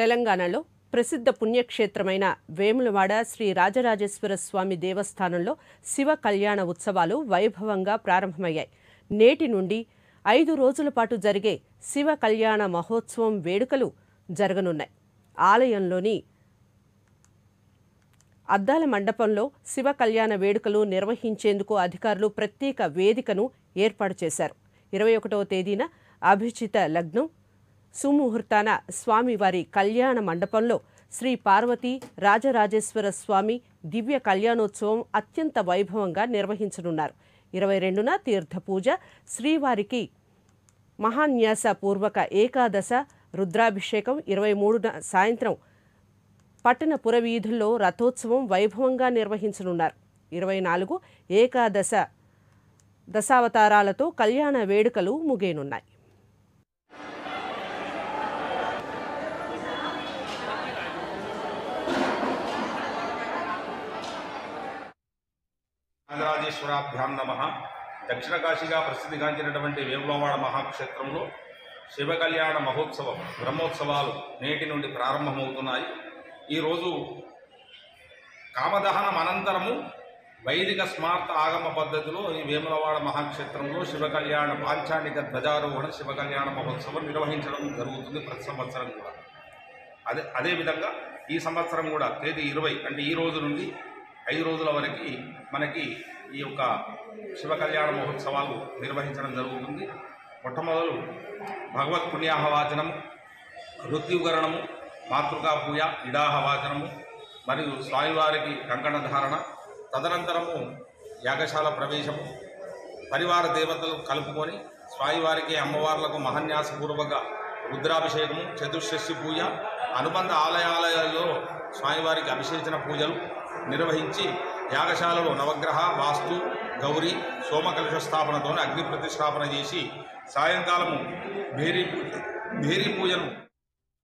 తెలంగాణలో ప్రసిద్ధ పుణ్యక్షేత్రమైన వేములవాడ శ్రీ రాజరాజేశ్వర స్వామి దేవస్థానంలో శివ కళ్యాణ ఉత్సవాలు వైభవంగా ప్రారంభమయ్యాయి నేటి నుండి ఐదు రోజుల పాటు జరిగే శివ కళ్యాణ మహోత్సవం వేడుకలు జరగనున్నాయి ఆలయంలోని అద్దాల మండపంలో శివ కళ్యాణ వేడుకలు నిర్వహించేందుకు అధికారులు ప్రత్యేక వేదికను ఏర్పాటు చేశారు ఇరవై ఒకటవ తేదీన అభిజిత లగ్నం సుముహూర్తాన స్వామివారి కళ్యాణ మండపంలో శ్రీ పార్వతీ రాజరాజేశ్వర స్వామి దివ్య కళ్యాణోత్సవం అత్యంత వైభవంగా నిర్వహించనున్నారు ఇరవై రెండున తీర్థ పూజ శ్రీవారికి మహాన్యాస పూర్వక ఏకాదశ రుద్రాభిషేకం ఇరవై మూడున సాయంత్రం పట్టణ పురవీధుల్లో రథోత్సవం వైభవంగా నిర్వహించనున్నారు ఇరవై నాలుగు ఏకాదశ దశావతారాలతో కళ్యాణ వేడుకలు ముగియనున్నాయి నాగరాజేశ్వరాభ్యాం నమ దక్షిణ కాశీగా ప్రసిద్ధిగాంచినటువంటి వేములవాడ మహాక్షేత్రంలో శివ కళ్యాణ మహోత్సవం బ్రహ్మోత్సవాలు నేటి నుండి ప్రారంభమవుతున్నాయి ఈరోజు కామదహనం అనంతరము వైదిక స్మార్త ఆగమ పద్ధతిలో ఈ వేములవాడ మహాక్షేత్రంలో శివ కళ్యాణ పాంచానిక ధ్వజారోహణ శివ కళ్యాణ మహోత్సవం నిర్వహించడం జరుగుతుంది ప్రతి సంవత్సరం కూడా అదే అదేవిధంగా ఈ సంవత్సరం కూడా తేదీ ఇరవై అంటే ఈ రోజు నుండి ఐదు రోజుల వరకు మనకి ఈ యొక్క శివ కళ్యాణ మహోత్సవాలు నిర్వహించడం జరుగుతుంది మొట్టమొదలు భగవత్ పుణ్యాహవాచనము ఋత్యుగరణము మాతృకా పూజ ఇడాహవాచనము మరియు స్వామివారికి కంకణ ధారణ తదనంతరము యాగశాల ప్రవేశము పరివార దేవతలు కలుపుకొని స్వామివారికి అమ్మవార్లకు మహన్యాసపూర్వక రుద్రాభిషేకము చతుర్షష్ఠి పూజ అనుబంధ ఆలయాలలో స్వామివారికి అభిషేచన పూజలు నిర్వహించి యాగశాలలో నవగ్రహ వాస్తు గౌరీ సోమకలుష స్థాపనతో అగ్ని ప్రతిష్టాపన చేసి సాయంకాలము భేరీ భేరీ పూజను